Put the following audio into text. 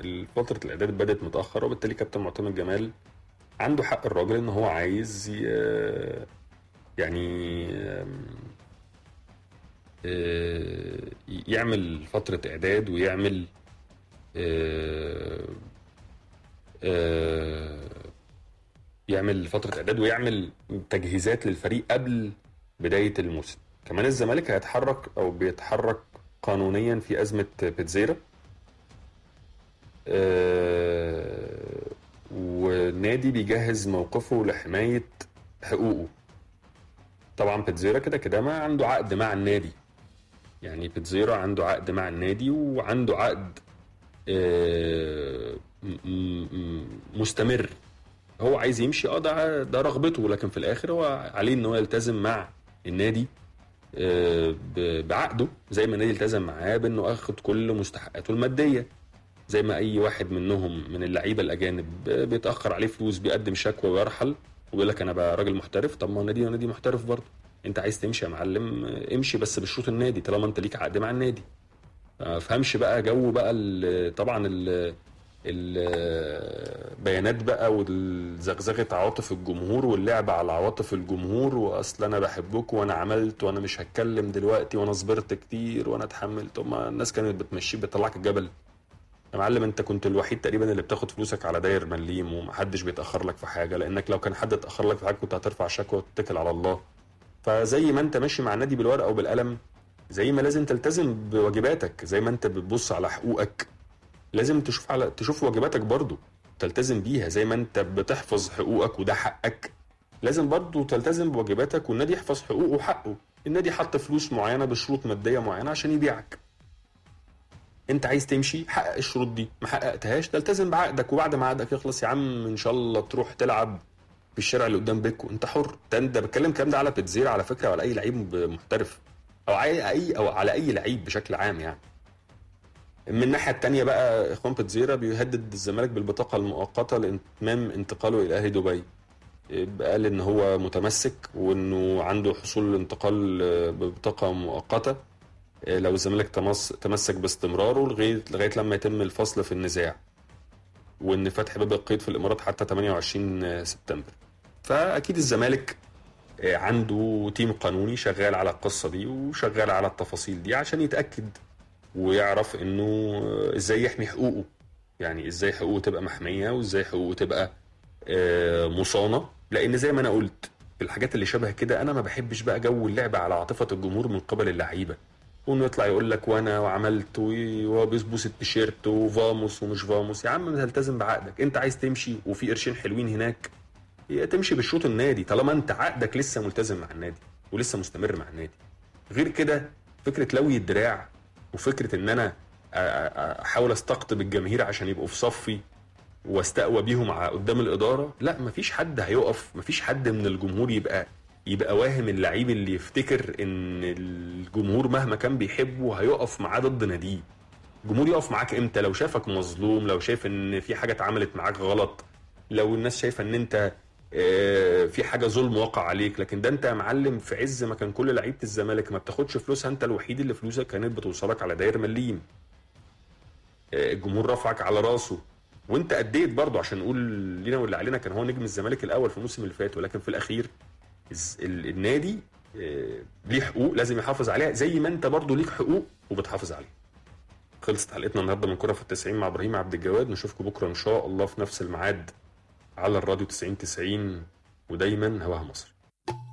فتره الاعداد بدات متاخر وبالتالي كابتن معتمد جمال عنده حق الراجل ان هو عايز ي- يعني آم، آه، يعمل فتره اعداد ويعمل آه، آه، يعمل فتره اعداد ويعمل تجهيزات للفريق قبل بدايه الموسم كمان الزمالك هيتحرك او بيتحرك قانونيا في ازمه بيتزيرا آه، والنادي بيجهز موقفه لحمايه حقوقه طبعا بيتزيرا كده كده ما عنده عقد مع النادي يعني بيتزيرا عنده عقد مع النادي وعنده عقد آه، م- م- م- مستمر هو عايز يمشي اه ده ده رغبته لكن في الاخر هو عليه ان هو يلتزم مع النادي آه، ب- بعقده زي ما النادي التزم معاه بانه اخد كل مستحقاته الماديه زي ما اي واحد منهم من اللعيبه الاجانب آه، بيتاخر عليه فلوس بيقدم شكوى ويرحل ويقول لك انا بقى راجل محترف طب ما هو النادي نادي محترف برضه انت عايز تمشي يا معلم آه، امشي بس بشروط النادي طالما انت ليك عقد مع النادي ما فهمش بقى جو بقى ال- طبعا ال البيانات بقى والزغزغه عواطف الجمهور واللعب على عواطف الجمهور واصل انا بحبكم وانا عملت وانا مش هتكلم دلوقتي وانا صبرت كتير وانا اتحملت طب ما الناس كانت بتمشيك بتطلعك الجبل يا معلم انت كنت الوحيد تقريبا اللي بتاخد فلوسك على داير مليم ومحدش بيتاخر لك في حاجه لانك لو كان حد اتاخر لك في حاجه كنت هترفع شكوى وتتكل على الله فزي ما انت ماشي مع النادي بالورقه وبالقلم زي ما لازم تلتزم بواجباتك زي ما انت بتبص على حقوقك لازم تشوف على تشوف واجباتك برضو تلتزم بيها زي ما انت بتحفظ حقوقك وده حقك لازم برضو تلتزم بواجباتك والنادي يحفظ حقوقه وحقه النادي حط فلوس معينه بشروط ماديه معينه عشان يبيعك انت عايز تمشي حقق الشروط دي ما حققتهاش تلتزم بعقدك وبعد ما عقدك يخلص يا عم ان شاء الله تروح تلعب في الشارع اللي قدام بيتكو انت حر ده انت بتكلم الكلام ده على بيتزيرا على فكره وعلى اي لعيب محترف او على اي او على اي لعيب بشكل عام يعني من الناحيه الثانيه بقى اخوان بيتزيرا بيهدد الزمالك بالبطاقه المؤقته لاتمام انتقاله الى اهلي دبي قال ان هو متمسك وانه عنده حصول الانتقال ببطاقه مؤقته لو الزمالك تمس تمسك باستمراره لغايه لغايه لما يتم الفصل في النزاع وان فتح باب القيد في الامارات حتى 28 سبتمبر فاكيد الزمالك عنده تيم قانوني شغال على القصه دي وشغال على التفاصيل دي عشان يتاكد ويعرف انه ازاي يحمي حقوقه يعني ازاي حقوقه تبقى محميه وازاي حقوقه تبقى مصانه لان زي ما انا قلت في الحاجات اللي شبه كده انا ما بحبش بقى جو اللعب على عاطفه الجمهور من قبل اللعيبه وانه يطلع يقول لك وانا وعملت وهو بيبوس التيشيرت وفاموس ومش فاموس يا عم تلتزم بعقدك انت عايز تمشي وفي قرشين حلوين هناك تمشي بشروط النادي طالما انت عقدك لسه ملتزم مع النادي ولسه مستمر مع النادي غير كده فكره لوي الدراع وفكره ان انا احاول استقطب الجماهير عشان يبقوا في صفي واستقوى بيهم قدام الاداره لا مفيش حد هيقف مفيش حد من الجمهور يبقى يبقى واهم اللعيب اللي يفتكر ان الجمهور مهما كان بيحبه هيقف معاه ضد ناديه الجمهور يقف معاك امتى لو شافك مظلوم لو شايف ان في حاجه اتعملت معاك غلط لو الناس شايفه ان انت في حاجه ظلم وقع عليك لكن ده انت يا معلم في عز ما كان كل لعيبه الزمالك ما بتاخدش فلوسها انت الوحيد اللي فلوسك كانت بتوصلك على داير مليم الجمهور رفعك على راسه وانت اديت برضه عشان نقول لينا واللي علينا كان هو نجم الزمالك الاول في الموسم اللي فات ولكن في الاخير النادي ليه حقوق لازم يحافظ عليها زي ما انت برضه ليك حقوق وبتحافظ عليها خلصت حلقتنا النهارده من كره في التسعين مع ابراهيم عبد الجواد نشوفكم بكره ان شاء الله في نفس الميعاد على الراديو 90 90 ودايما هواها مصر